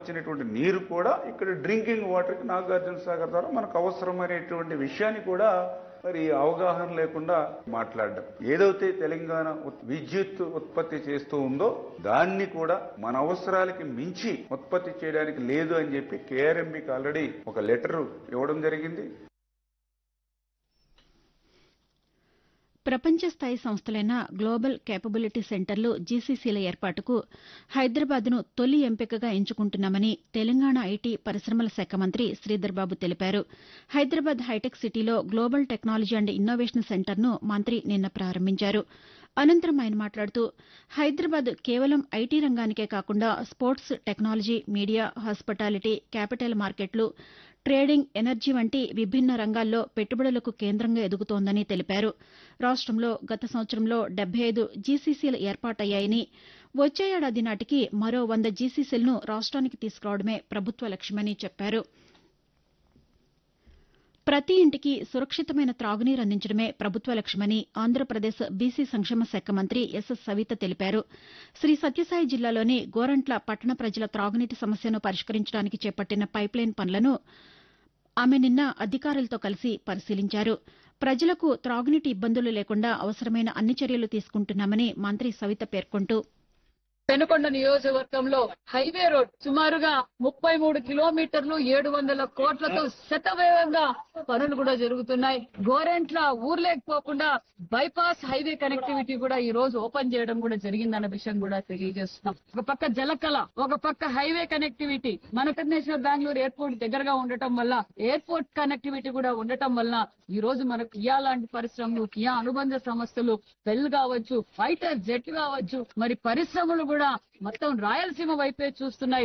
వచ్చినటువంటి నీరు కూడా ఇక్కడ డ్రింకింగ్ వాటర్కి నాగార్జున సాగర్ ద్వారా మనకు అవసరమైనటువంటి విషయాన్ని కూడా మరి అవగాహన లేకుండా మాట్లాడడం ఏదైతే తెలంగాణ ఉత్- విద్యుత్ ఉత్పత్తి చేస్తూ ఉందో దాన్ని కూడా మన అవసరాలకి మించి ఉత్పత్తి చేయడానికి లేదు అని చెప్పి కేఆర్ఎంబికి ఆల్రెడీ ఒక లెటర్ ఇవ్వడం జరిగింది ప్రపంచ స్థాయి సంస్థలైన గ్లోబల్ కేపబిలిటీ సెంటర్లు జీసీసీల ఏర్పాటుకు హైదరాబాద్ను తొలి ఎంపికగా ఎంచుకుంటున్నామని తెలంగాణ ఐటీ పరిశ్రమల శాఖ మంత్రి శ్రీధర్బాబు తెలిపారు హైదరాబాద్ హైటెక్ సిటీలో గ్లోబల్ టెక్నాలజీ అండ్ ఇన్నోవేషన్ సెంటర్ను మంత్రి నిన్న ప్రారంభించారు అనంతరం ఆయన మాట్లాడుతూ హైదరాబాద్ కేవలం ఐటీ రంగానికే కాకుండా sports technology media hospitality capital మార్కెట్లు ట్రేడింగ్ ఎనర్జీ వంటి విభిన్న రంగాల్లో పెట్టుబడులకు కేంద్రంగా ఎదుగుతోందని తెలిపారు రాష్టంలో గత సంవత్సరంలో డెబ్బై ఐదు జీసీసీలు ఏర్పాటయ్యాయని వచ్చే ఏడాది నాటికి మరో వంద జీసీసీలను రాష్ట్రానికి తీసుకురావడమే ప్రభుత్వ లక్ష్యమని చెప్పారు ప్రతి ఇంటికి సురక్షితమైన త్రాగునీరు అందించడమే ప్రభుత్వ లక్ష్యమని ఆంధ్రప్రదేశ్ బీసీ సంక్షేమ శాఖ మంత్రి ఎస్ఎస్ సవిత తెలిపారు శ్రీ సత్యసాయి జిల్లాలోని గోరంట్ల పట్టణ ప్రజల త్రాగునీటి సమస్యను పరిష్కరించడానికి చేపట్టిన పైప్లైన్ పనులను ఆమె నిన్న అధికారులతో కలిసి పరిశీలించారు ప్రజలకు త్రాగునీటి ఇబ్బందులు లేకుండా అవసరమైన అన్ని చర్యలు తీసుకుంటున్నామని మంత్రి సవిత పేర్కొంటూ పెనుకొండ నియోజకవర్గంలో హైవే రోడ్ సుమారుగా ముప్పై మూడు కిలోమీటర్లు ఏడు వందల కోట్లతో శతవేగంగా పనులు కూడా జరుగుతున్నాయి గోరెంట్ల ఊర్లేకపోకుండా బైపాస్ హైవే కనెక్టివిటీ కూడా ఈ రోజు ఓపెన్ చేయడం కూడా జరిగిందన్న విషయం కూడా తెలియజేస్తున్నాం ఒక పక్క జలకళ ఒక పక్క హైవే కనెక్టివిటీ మన ఇంటర్నేషనల్ బెంగళూరు ఎయిర్పోర్ట్ దగ్గరగా ఉండటం వల్ల ఎయిర్పోర్ట్ కనెక్టివిటీ కూడా ఉండటం వల్ల ఈ రోజు మన కియా లాంటి పరిశ్రమలు కియా అనుబంధ సంస్థలు బెల్ కావచ్చు ఫైటర్ జెట్ కావచ్చు మరి పరిశ్రమలు కూడా మొత్తం రాయలసీమ వైపే చూస్తున్నాయి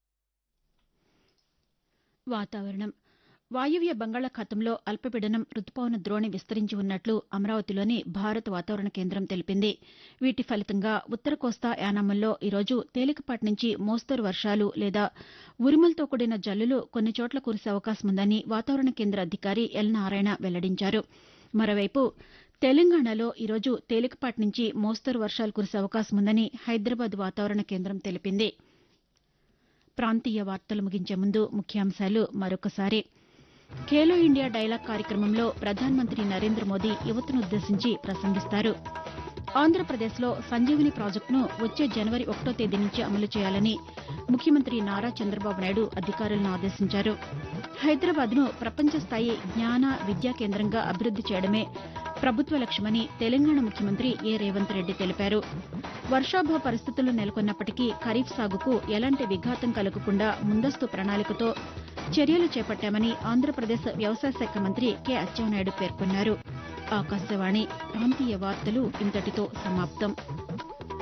వాతావరణం వాయువ్య బంగాళాఖాతంలో అల్పపీడనం రుతుపవన ద్రోణి విస్తరించి ఉన్నట్లు అమరావతిలోని భారత వాతావరణ కేంద్రం తెలిపింది వీటి ఫలితంగా ఉత్తర కోస్తా యానాముల్లో ఈరోజు తేలికపాటి నుంచి మోస్తరు వర్షాలు లేదా ఉరుములతో కూడిన జల్లులు కొన్ని చోట్ల కురిసే అవకాశం ఉందని వాతావరణ కేంద్ర అధికారి ఎల్ నారాయణ వెల్లడించారు మరోవైపు తెలంగాణలో ఈరోజు తేలికపాటి నుంచి మోస్తరు వర్షాలు కురిసే అవకాశం ఉందని హైదరాబాద్ వాతావరణ కేంద్రం తెలిపింది ప్రాంతీయ వార్తలు ముగించే ముందు ముఖ్యాంశాలు మరొకసారి ఖేలో ఇండియా డైలాగ్ కార్యక్రమంలో ప్రధానమంత్రి నరేంద్ర మోదీ యువతనుద్దేశించి ప్రసంగిస్తారు ఆంధ్రప్రదేశ్లో సంజీవిని ప్రాజెక్టును వచ్చే జనవరి ఒకటో తేదీ నుంచి అమలు చేయాలని ముఖ్యమంత్రి నారా చంద్రబాబు నాయుడు అధికారులను ఆదేశించారు హైదరాబాద్ను ప్రపంచ స్థాయి జ్ఞాన విద్యా కేంద్రంగా అభివృద్ది చేయడమే ప్రభుత్వ లక్ష్యమని తెలంగాణ ముఖ్యమంత్రి ఏ రేవంత్ రెడ్డి తెలిపారు వర్షాభావ పరిస్థితులు నెలకొన్నప్పటికీ ఖరీఫ్ సాగుకు ఎలాంటి విఘాతం కలగకుండా ముందస్తు ప్రణాళికతో చర్యలు చేపట్టామని ఆంధ్రప్రదేశ్ వ్యవసాయ శాఖ మంత్రి కె అచ్చెన్నాయుడు పేర్కొన్నారు ఆకాశవాణి ప్రాంతీయ వార్తలు ఇంతటితో సమాప్తం